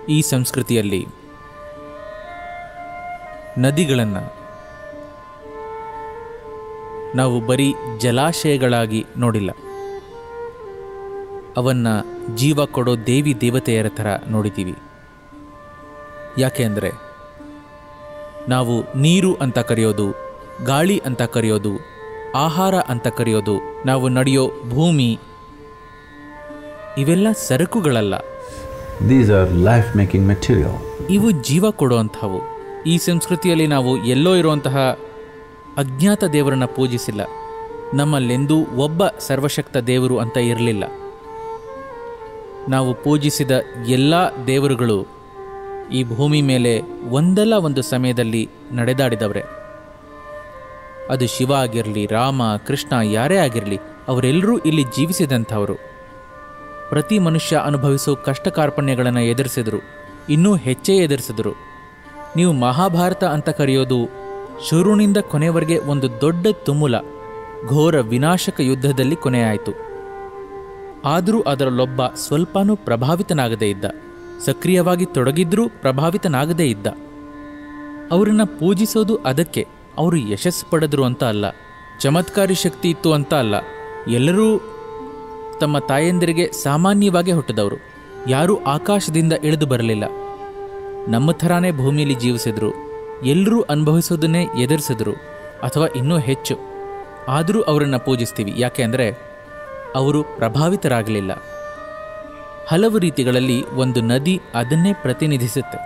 ಈ ಸಂಸ್ಕೃತಿಯಲ್ಲಿ ನದಿಗಳನ್ನು ನಾವು ಬರೀ ಜಲಾಶಯಗಳಾಗಿ ನೋಡಿಲ್ಲ ಅವನ್ನ ಜೀವ ಕೊಡೋ ದೇವಿ ದೇವತೆಯರ ಥರ ನೋಡಿದ್ದೀವಿ ಯಾಕೆ ಅಂದರೆ ನಾವು ನೀರು ಅಂತ ಕರೆಯೋದು ಗಾಳಿ ಅಂತ ಕರೆಯೋದು ಆಹಾರ ಅಂತ ಕರೆಯೋದು ನಾವು ನಡೆಯೋ ಭೂಮಿ ಇವೆಲ್ಲ ಸರಕುಗಳಲ್ಲ These are life making material. ಇವು ಜೀವ ಕೊಡುವಂಥವು ಈ ಸಂಸ್ಕೃತಿಯಲ್ಲಿ ನಾವು ಎಲ್ಲೋ ಇರುವಂತಹ ಅಜ್ಞಾತ ದೇವರನ್ನ ಪೂಜಿಸಿಲ್ಲ ನಮ್ಮಲ್ಲೆಂದೂ ಒಬ್ಬ ಸರ್ವಶಕ್ತ ದೇವರು ಅಂತ ಇರಲಿಲ್ಲ ನಾವು ಪೂಜಿಸಿದ ಎಲ್ಲ ದೇವರುಗಳು ಈ ಭೂಮಿ ಮೇಲೆ ಒಂದಲ್ಲ ಒಂದು ಸಮಯದಲ್ಲಿ ನಡೆದಾಡಿದವ್ರೆ ಅದು ಶಿವ ಆಗಿರಲಿ ರಾಮ ಕೃಷ್ಣ ಯಾರೇ ಆಗಿರಲಿ ಅವರೆಲ್ಲರೂ ಇಲ್ಲಿ ಜೀವಿಸಿದಂಥವರು ಪ್ರತಿ ಮನುಷ್ಯ ಅನುಭವಿಸೋ ಕಷ್ಟ ಕಾರ್ಪಣ್ಯಗಳನ್ನು ಎದುರಿಸಿದರು ಇನ್ನೂ ಹೆಚ್ಚೇ ಎದುರಿಸಿದರು ನೀವು ಮಹಾಭಾರತ ಅಂತ ಕರೆಯೋದು ಶುರುನಿಂದ ಕೊನೆವರೆಗೆ ಒಂದು ದೊಡ್ಡ ತುಮುಲ ಘೋರ ವಿನಾಶಕ ಯುದ್ಧದಲ್ಲಿ ಕೊನೆಯಾಯಿತು ಆದರೂ ಅದರಲ್ಲೊಬ್ಬ ಸ್ವಲ್ಪನೂ ಪ್ರಭಾವಿತನಾಗದೇ ಇದ್ದ ಸಕ್ರಿಯವಾಗಿ ತೊಡಗಿದ್ರೂ ಪ್ರಭಾವಿತನಾಗದೇ ಇದ್ದ ಅವರನ್ನ ಪೂಜಿಸೋದು ಅದಕ್ಕೆ ಅವರು ಯಶಸ್ಸು ಪಡೆದ್ರು ಅಂತ ಅಲ್ಲ ಚಮತ್ಕಾರಿ ಶಕ್ತಿ ಇತ್ತು ಅಂತ ಅಲ್ಲ ಎಲ್ಲರೂ ತಮ್ಮ ತಾಯಂದಿರಿಗೆ ಸಾಮಾನ್ಯವಾಗಿ ಹುಟ್ಟಿದವರು ಯಾರೂ ಆಕಾಶದಿಂದ ಇಳಿದು ಬರಲಿಲ್ಲ ನಮ್ಮ ಥರಾನೇ ಭೂಮಿಯಲ್ಲಿ ಜೀವಿಸಿದ್ರು ಎಲ್ಲರೂ ಅನುಭವಿಸೋದನ್ನೇ ಎದುರಿಸಿದ್ರು ಅಥವಾ ಇನ್ನೂ ಹೆಚ್ಚು ಆದರೂ ಅವರನ್ನು ಪೂಜಿಸ್ತೀವಿ ಯಾಕೆ ಅಂದರೆ ಅವರು ಪ್ರಭಾವಿತರಾಗಲಿಲ್ಲ ಹಲವು ರೀತಿಗಳಲ್ಲಿ ಒಂದು ನದಿ ಅದನ್ನೇ ಪ್ರತಿನಿಧಿಸುತ್ತೆ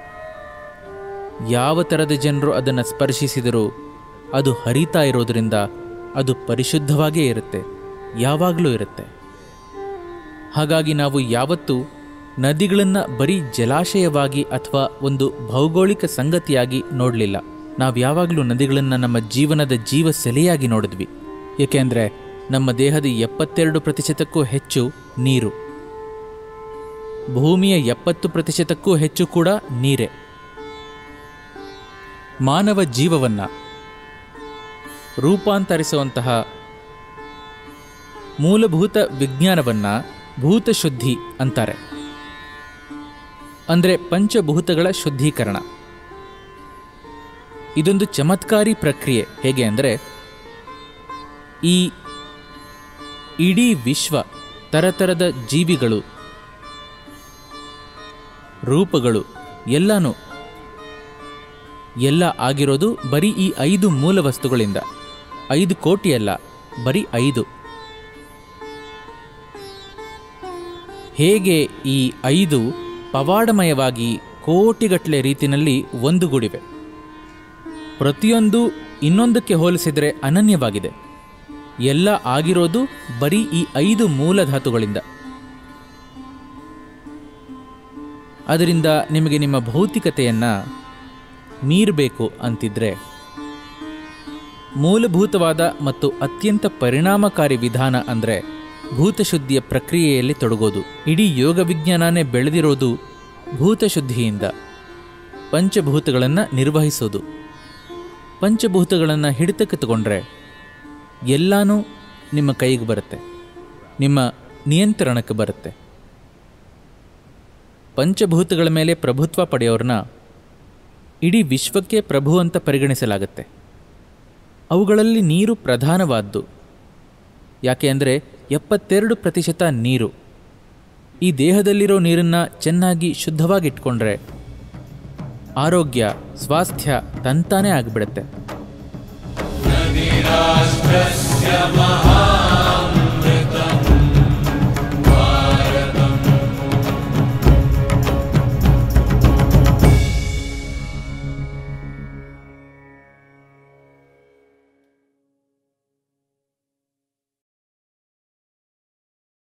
ಯಾವ ಥರದ ಜನರು ಅದನ್ನು ಸ್ಪರ್ಶಿಸಿದರೂ ಅದು ಹರಿತಾ ಇರೋದ್ರಿಂದ ಅದು ಪರಿಶುದ್ಧವಾಗೇ ಇರುತ್ತೆ ಯಾವಾಗಲೂ ಇರುತ್ತೆ ಹಾಗಾಗಿ ನಾವು ಯಾವತ್ತೂ ನದಿಗಳನ್ನು ಬರೀ ಜಲಾಶಯವಾಗಿ ಅಥವಾ ಒಂದು ಭೌಗೋಳಿಕ ಸಂಗತಿಯಾಗಿ ನೋಡಲಿಲ್ಲ ನಾವು ಯಾವಾಗಲೂ ನದಿಗಳನ್ನು ನಮ್ಮ ಜೀವನದ ಜೀವ ಸೆಲೆಯಾಗಿ ನೋಡಿದ್ವಿ ಏಕೆಂದರೆ ನಮ್ಮ ದೇಹದ ಎಪ್ಪತ್ತೆರಡು ಪ್ರತಿಶತಕ್ಕೂ ಹೆಚ್ಚು ನೀರು ಭೂಮಿಯ ಎಪ್ಪತ್ತು ಪ್ರತಿಶತಕ್ಕೂ ಹೆಚ್ಚು ಕೂಡ ನೀರೇ ಮಾನವ ಜೀವವನ್ನ ರೂಪಾಂತರಿಸುವಂತಹ ಮೂಲಭೂತ ವಿಜ್ಞಾನವನ್ನ ಭೂತಶುದ್ಧಿ ಅಂತಾರೆ ಅಂದರೆ ಪಂಚಭೂತಗಳ ಶುದ್ಧೀಕರಣ ಇದೊಂದು ಚಮತ್ಕಾರಿ ಪ್ರಕ್ರಿಯೆ ಹೇಗೆ ಅಂದರೆ ಈ ಇಡೀ ವಿಶ್ವ ತರತರದ ಜೀವಿಗಳು ರೂಪಗಳು ಎಲ್ಲನೂ ಎಲ್ಲ ಆಗಿರೋದು ಬರೀ ಈ ಐದು ಮೂಲ ವಸ್ತುಗಳಿಂದ ಐದು ಕೋಟಿ ಅಲ್ಲ ಬರೀ ಐದು ಹೇಗೆ ಈ ಐದು ಪವಾಡಮಯವಾಗಿ ಕೋಟಿಗಟ್ಟಲೆ ರೀತಿಯಲ್ಲಿ ಒಂದುಗೂಡಿವೆ ಪ್ರತಿಯೊಂದು ಇನ್ನೊಂದಕ್ಕೆ ಹೋಲಿಸಿದರೆ ಅನನ್ಯವಾಗಿದೆ ಎಲ್ಲ ಆಗಿರೋದು ಬರೀ ಈ ಐದು ಮೂಲ ಧಾತುಗಳಿಂದ ಅದರಿಂದ ನಿಮಗೆ ನಿಮ್ಮ ಭೌತಿಕತೆಯನ್ನು ಮೀರಬೇಕು ಅಂತಿದ್ರೆ ಮೂಲಭೂತವಾದ ಮತ್ತು ಅತ್ಯಂತ ಪರಿಣಾಮಕಾರಿ ವಿಧಾನ ಅಂದರೆ ಭೂತಶುದ್ಧಿಯ ಪ್ರಕ್ರಿಯೆಯಲ್ಲಿ ತೊಡಗೋದು ಇಡೀ ಯೋಗ ವಿಜ್ಞಾನನೇ ಬೆಳೆದಿರೋದು ಭೂತಶುದ್ಧಿಯಿಂದ ಪಂಚಭೂತಗಳನ್ನು ನಿರ್ವಹಿಸೋದು ಪಂಚಭೂತಗಳನ್ನು ಹಿಡಿತಕ್ಕೆ ತಗೊಂಡ್ರೆ ಎಲ್ಲನೂ ನಿಮ್ಮ ಕೈಗೆ ಬರುತ್ತೆ ನಿಮ್ಮ ನಿಯಂತ್ರಣಕ್ಕೆ ಬರುತ್ತೆ ಪಂಚಭೂತಗಳ ಮೇಲೆ ಪ್ರಭುತ್ವ ಪಡೆಯೋರನ್ನ ಇಡೀ ವಿಶ್ವಕ್ಕೆ ಪ್ರಭು ಅಂತ ಪರಿಗಣಿಸಲಾಗುತ್ತೆ ಅವುಗಳಲ್ಲಿ ನೀರು ಪ್ರಧಾನವಾದ್ದು ಯಾಕೆ ಅಂದರೆ ಎಪ್ಪತ್ತೆರಡು ಪ್ರತಿಶತ ನೀರು ಈ ದೇಹದಲ್ಲಿರೋ ನೀರನ್ನು ಚೆನ್ನಾಗಿ ಶುದ್ಧವಾಗಿಟ್ಕೊಂಡ್ರೆ ಆರೋಗ್ಯ ಸ್ವಾಸ್ಥ್ಯ ತಂತಾನೇ ಆಗಿಬಿಡುತ್ತೆ राष्ट्रस्य महा